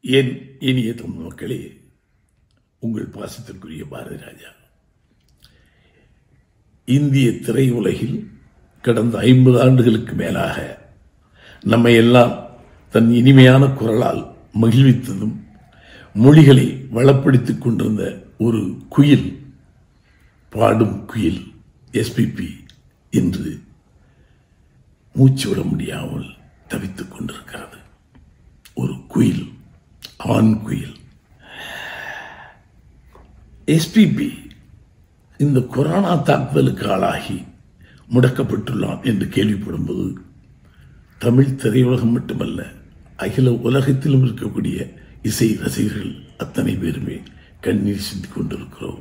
என் இனிய தமிழ் மக்களே உங்கள் பாசத்திற்குரிய பாரதி ராஜா இந்திய திரையுலகில் கடந்த ஐம்பது ஆண்டுகளுக்கு மேலாக நம்மை எல்லாம் தன் இனிமையான குரலால் மகிழ்வித்ததும் மொழிகளை வளப்படுத்திக் கொண்டிருந்த ஒரு குயில் பாடும் குயில் எஸ்பிபி என்று மூச்சு விட முடியாமல் தவித்துக் கொண்டிருக்கிறது ஒரு குயில் ஆண் குயில் எஸ்பிபி இந்த கொரோனா தாக்குதலுக்கு ஆளாகி முடக்கப்பட்டுள்ளான் என்று கேள்விப்படும்போது தமிழ் திரையுலகம் மட்டுமல்ல அகில உலகத்திலும் இருக்கக்கூடிய இசை ரசிகர்கள் அத்தனை பேருமே கண்ணீர் சிந்திக் கொண்டிருக்கிறோம்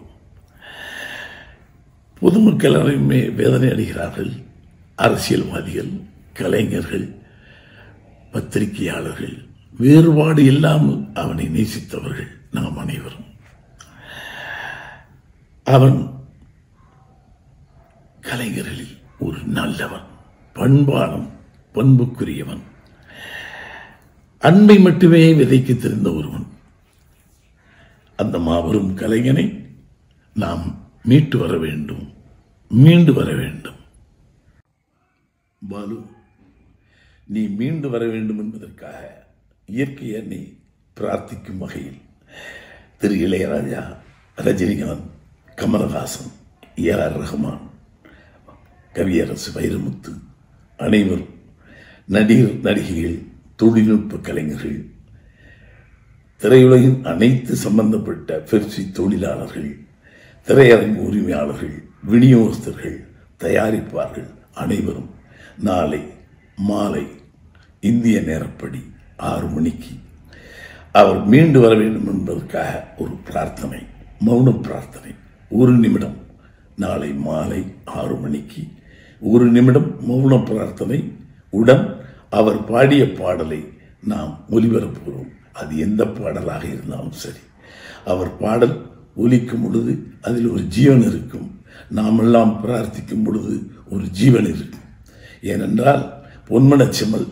பொதுமக்கள் அனைவருமே வேதனை அடைகிறார்கள் அரசியல்வாதிகள் கலைஞர்கள் பத்திரிகையாளர்கள் வேறுபாடு இல்லாமல் அவனை நேசித்தவர்கள் நாம் அனைவரும் அவன் கலைஞர்களில் ஒரு நல்லவன் பண்பாளன் பண்புக்குரியவன் அன்பை மட்டுமே விதைக்க தெரிந்த ஒருவன் அந்த மாபெரும் கலைஞனை நாம் மீட்டு வர வேண்டும் மீண்டு வர வேண்டும் பாலு நீ மீண்டு வர வேண்டும் என்பதற்காக இயற்கை என்னை பிரார்த்திக்கும் வகையில் திரு இளையராஜா ரஜினிகாந்த் கமலஹாசன் ஏ ஆர் ரஹ்மான் கவியரசு வைரமுத்து அனைவரும் நடிகர் நடிகைகள் தொழில்நுட்ப கலைஞர்கள் திரையுலகின் அனைத்து சம்பந்தப்பட்ட பெப்சி தொழிலாளர்கள் திரையரங்கு உரிமையாளர்கள் விநியோகஸ்தர்கள் தயாரிப்பார்கள் அனைவரும் நாளை மாலை இந்திய நேரப்படி ஆறு மணிக்கு அவர் மீண்டு வர வேண்டும் என்பதற்காக ஒரு பிரார்த்தனை மௌன பிரார்த்தனை ஒரு நிமிடம் நாளை மாலை ஆறு மணிக்கு ஒரு நிமிடம் மௌன பிரார்த்தனை உடன் அவர் பாடிய பாடலை நாம் ஒலிபரப்புகிறோம் அது எந்த பாடலாக இருந்தாலும் சரி அவர் பாடல் ஒலிக்கும் பொழுது அதில் ஒரு ஜீவன் இருக்கும் நாமெல்லாம் பிரார்த்திக்கும் பொழுது ஒரு ஜீவன் இருக்கும் ஏனென்றால் பொன்மனச்செம்மல்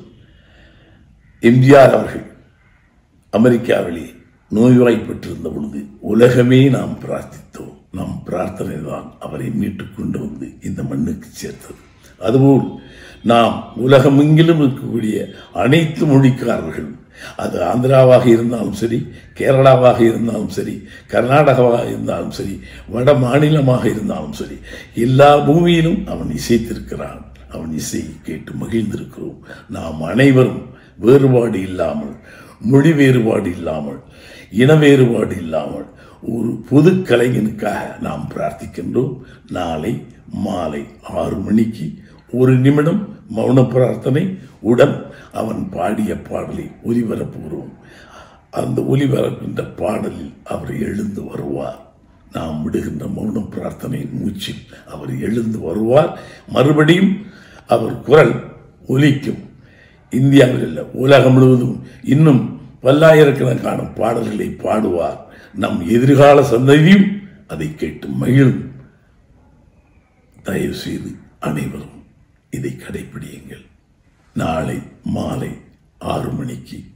எம்ஜிஆர் அவர்கள் அமெரிக்காவிலே நோய்வாய்ப்பட்டிருந்த பொழுது உலகமே நாம் பிரார்த்தித்தோம் நம் பிரார்த்தனை தான் அவரை மீட்டுக் கொண்டு வந்து இந்த மண்ணுக்கு சேர்த்தது அதுபோல் நாம் உலகமெங்கிலும் இருக்கக்கூடிய அனைத்து மொழிக்காரர்களும் அது ஆந்திராவாக இருந்தாலும் சரி கேரளாவாக இருந்தாலும் சரி கர்நாடகாவாக இருந்தாலும் சரி வட மாநிலமாக இருந்தாலும் சரி எல்லா பூமியிலும் அவன் இசைத்திருக்கிறான் அவன் இசையை கேட்டு மகிழ்ந்திருக்கிறோம் நாம் அனைவரும் வேறுபாடு இல்லாமல் மொழி வேறுபாடு இல்லாமல் இன வேறுபாடு இல்லாமல் ஒரு பொது கலைஞனுக்காக நாம் பிரார்த்திக்கின்றோம் நாளை மாலை ஆறு மணிக்கு ஒரு நிமிடம் மௌன பிரார்த்தனை உடன் அவன் பாடிய பாடலை ஒலிபரப்புகிறோம் அந்த ஒலிபரப்புகின்ற பாடலில் அவர் எழுந்து வருவார் நாம் விடுகின்ற மௌன பிரார்த்தனையின் மூச்சில் அவர் எழுந்து வருவார் மறுபடியும் அவர் குரல் ஒலிக்கும் இந்தியாவில் இல்லை உலகம் முழுவதும் இன்னும் பல்லாயிரக்கணக்கான பாடல்களை பாடுவார் நம் எதிர்கால சந்ததியும் அதை கேட்டு மகிழும் தயவு செய்து அனைவரும் இதை கடைபிடியுங்கள் நாளை மாலை ஆறு மணிக்கு